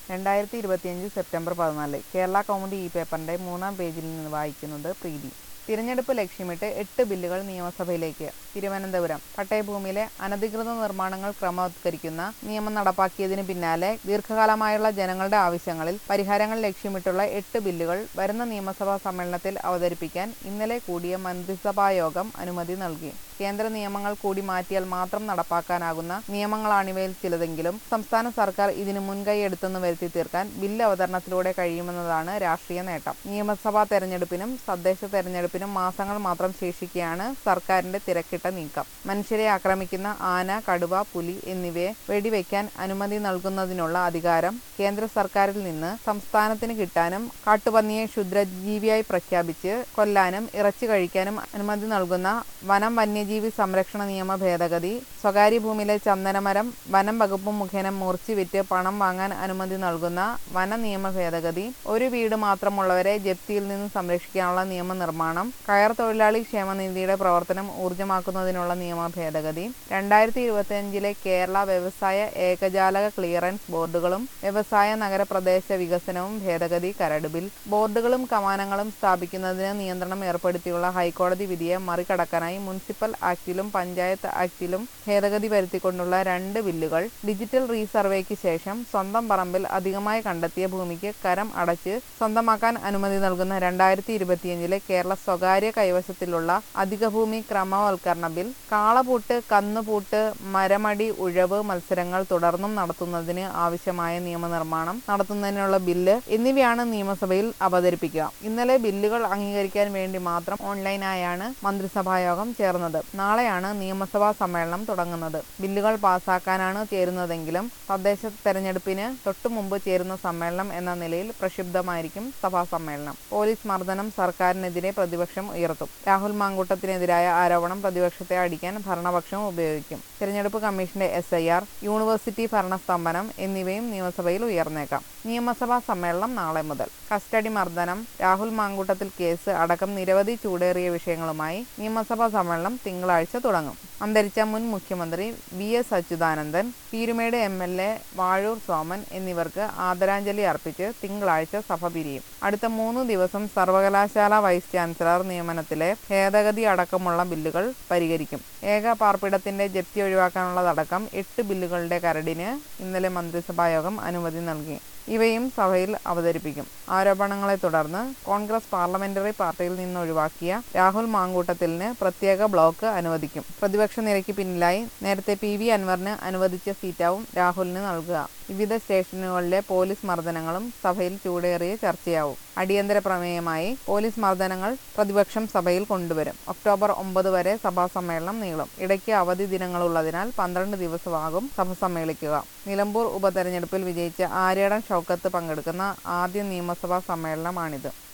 രണ്ടായിരത്തി ഇരുപത്തിയഞ്ച് സെപ്റ്റംബർ പതിനാല് കേരള കൗമുദി ഈ പേപ്പറിന്റെ മൂന്നാം പേജിൽ നിന്ന് വായിക്കുന്നത് പ്രീതി തിരഞ്ഞെടുപ്പ് ലക്ഷ്യമിട്ട് എട്ട് ബില്ലുകൾ നിയമസഭയിലേക്ക് തിരുവനന്തപുരം പട്ടയഭൂമിയിലെ അനധികൃത നിർമ്മാണങ്ങൾ ക്രമവത്കരിക്കുന്ന നിയമം നടപ്പാക്കിയതിന് പിന്നാലെ ദീർഘകാലമായുള്ള ജനങ്ങളുടെ ആവശ്യങ്ങളിൽ പരിഹാരങ്ങൾ ലക്ഷ്യമിട്ടുള്ള എട്ട് ബില്ലുകൾ വരുന്ന നിയമസഭാ സമ്മേളനത്തിൽ അവതരിപ്പിക്കാൻ ഇന്നലെ കൂടിയ മന്ത്രിസഭായോഗം അനുമതി നൽകി കേന്ദ്ര നിയമങ്ങൾ കൂടി മാറ്റിയാൽ മാത്രം നടപ്പാക്കാനാകുന്ന നിയമങ്ങളാണിവയിൽ ചിലതെങ്കിലും സംസ്ഥാന സർക്കാർ ഇതിന് മുൻകൈ എടുത്തെന്ന് വരുത്തി തീർക്കാൻ ബില്ല് അവതരണത്തിലൂടെ കഴിയുമെന്നതാണ് രാഷ്ട്രീയ നേട്ടം നിയമസഭാ തെരഞ്ഞെടുപ്പിനും തദ്ദേശ തെരഞ്ഞെടുപ്പിനും മാസങ്ങൾ മാത്രം ശേഷിക്കെയാണ് സർക്കാരിന്റെ തിരക്കിട്ട നീക്കം മനുഷ്യരെ ആക്രമിക്കുന്ന ആന കടുവ പുലി എന്നിവയെ വെടിവെക്കാൻ അനുമതി നൽകുന്നതിനുള്ള അധികാരം കേന്ദ്ര സർക്കാരിൽ നിന്ന് സംസ്ഥാനത്തിന് കിട്ടാനും കാട്ടുപന്നിയെ ക്ഷുദ്രജീവിയായി പ്രഖ്യാപിച്ച് കൊല്ലാനും ഇറച്ചി കഴിക്കാനും അനുമതി നൽകുന്ന വനം വന്യജീവി സംരക്ഷണ നിയമ ഭേദഗതി സ്വകാര്യ ഭൂമിയിലെ ചന്ദനമരം വനം വകുപ്പ് മുഖേന മുറിച്ച് വിറ്റ് പണം വാങ്ങാൻ അനുമതി നൽകുന്ന വന നിയമ ഭേദഗതി ഒരു വീട് മാത്രമുള്ളവരെ ജപ്തിയിൽ നിന്ന് സംരക്ഷിക്കാനുള്ള നിയമനിർമ്മാണം കയർ തൊഴിലാളി ക്ഷേമനിധിയുടെ പ്രവർത്തനം ഊർജ്ജമാക്കുന്നതിനുള്ള നിയമ ഭേദഗതി രണ്ടായിരത്തി ഇരുപത്തിയഞ്ചിലെ കേരള വ്യവസായ ഏകജാലക ക്ലിയറൻസ് ബോർഡുകളും വ്യവസായ നഗരപ്രദേശ വികസനവും ഭേദഗതി കരട് ബിൽ ബോർഡുകളും കമാനങ്ങളും സ്ഥാപിക്കുന്നതിന് നിയന്ത്രണം ഏർപ്പെടുത്തിയുള്ള ഹൈക്കോടതി വിധിയെ മറികടക്കാനായി മുനിസിപ്പൽ ആക്ടിലും പഞ്ചായത്ത് ആക്ടിലും ഭേദഗതി വരുത്തിക്കൊണ്ടുള്ള രണ്ട് ബില്ലുകൾ ഡിജിറ്റൽ റീസർവേക്ക് ശേഷം സ്വന്തം പറമ്പിൽ അധികമായി കണ്ടെത്തിയ ഭൂമിക്ക് കരം അടച്ച് സ്വന്തമാക്കാൻ അനുമതി നൽകുന്ന രണ്ടായിരത്തി ഇരുപത്തിയഞ്ചിലെ കേരള സ്വകാര്യ കൈവശത്തിലുള്ള അധിക ഭൂമി ക്രമവൽക്കരണ ബിൽ കാളപൂട്ട് കന്നുപൂട്ട് മരമടി ഉഴവ് മത്സരങ്ങൾ തുടർന്നും നടത്തുന്നതിന് ആവശ്യമായ നിയമനിർമ്മാണം നടത്തുന്നതിനുള്ള ബില്ല് എന്നിവയാണ് നിയമസഭയിൽ അവതരിപ്പിക്കുക ഇന്നലെ ബില്ലുകൾ അംഗീകരിക്കാൻ വേണ്ടി മാത്രം ഓൺലൈനായാണ് മന്ത്രിസഭായോഗം ചേർന്നത് നാളെയാണ് നിയമസഭാ സമ്മേളനം തുടങ്ങുന്നത് ബില്ലുകൾ പാസാക്കാനാണ് ചേരുന്നതെങ്കിലും തദ്ദേശ തെരഞ്ഞെടുപ്പിന് തൊട്ടു മുമ്പ് ചേരുന്ന സമ്മേളനം എന്ന നിലയിൽ പ്രക്ഷുബ്ധമായിരിക്കും സഭാ സമ്മേളനം പോലീസ് മർദ്ദനം സർക്കാരിനെതിരെ പ്രതിപക്ഷം ഉയർത്തും രാഹുൽ മാങ്കൂട്ടത്തിനെതിരായ ആരോപണം പ്രതിപക്ഷത്തെ അടിക്കാൻ ഭരണപക്ഷം ഉപയോഗിക്കും തിരഞ്ഞെടുപ്പ് കമ്മീഷന്റെ എസ് ഐ ആർ യൂണിവേഴ്സിറ്റി ഭരണസ്തംഭനം എന്നിവയും നിയമസഭയിൽ ഉയർന്നേക്കാം നിയമസഭാ സമ്മേളനം നാളെ മുതൽ കസ്റ്റഡി മർദ്ദനം രാഹുൽ മാങ്കൂട്ടത്തിൽ കേസ് അടക്കം നിരവധി ചൂടേറിയ വിഷയങ്ങളുമായി നിയമസഭാ സമ്മേളനം തിങ്കളാഴ്ച തുടങ്ങും അന്തരിച്ച മുൻ മുഖ്യമന്ത്രി V S Achuthanandan Peerumedu M L A Vazhoor Soman എന്നിവർക്ക് ആദരാഞ്ജലി അർപ്പിച്ച് തിങ്കളാഴ്ച സഭ പിരിയും അടുത്ത മൂന്ന് ദിവസം സർവകലാശാല വൈസ് ചാൻസലർ നിയമനത്തിലെ ഭേദഗതി അടക്കമുള്ള ബില്ലുകൾ പരിഹരിക്കും ഏക പാർപ്പിടത്തിന്റെ ജപ്തി ഒഴിവാക്കാനുള്ളതടക്കം എട്ട് ബില്ലുകളുടെ കരടിന് ഇന്നലെ മന്ത്രിസഭായോഗം അനുമതി നൽകി ഇവയും സഭയിൽ അവതരിപ്പിക്കും ആരോപണങ്ങളെ തുടർന്ന് കോൺഗ്രസ് പാർലമെന്ററി പാർട്ടിയിൽ നിന്ന് ഒഴിവാക്കിയ രാഹുൽ മാങ്കൂട്ടത്തിലിന് പ്രത്യേക ബ്ലോക്ക് അനുവദിക്കും പ്രതിപക്ഷ നിരയ്ക്ക് പിന്നിലായി നേരത്തെ പി വി അൻവറിന് അനുവദിച്ച സീറ്റാവും രാഹുലിന് നൽകുക വിവിധ സ്റ്റേഷനുകളിലെ പോലീസ് മർദ്ദനങ്ങളും സഭയിൽ ചൂടേറിയ ചർച്ചയാവും അടിയന്തര പ്രമേയമായി പോലീസ് മർദ്ദനങ്ങൾ പ്രതിപക്ഷം സഭയിൽ കൊണ്ടുവരും ഒക്ടോബർ ഒമ്പത് വരെ സഭാ സമ്മേളനം നീളും ഇടയ്ക്ക് അവധി ദിനങ്ങളുള്ളതിനാൽ പന്ത്രണ്ട് ദിവസമാകും സഭ സമ്മേളിക്കുക നിലമ്പൂർ ഉപതെരഞ്ഞെടുപ്പിൽ വിജയിച്ച ആര്യാടൻ ഷൗക്കത്ത് പങ്കെടുക്കുന്ന ആദ്യ നിയമസഭാ സമ്മേളനമാണിത്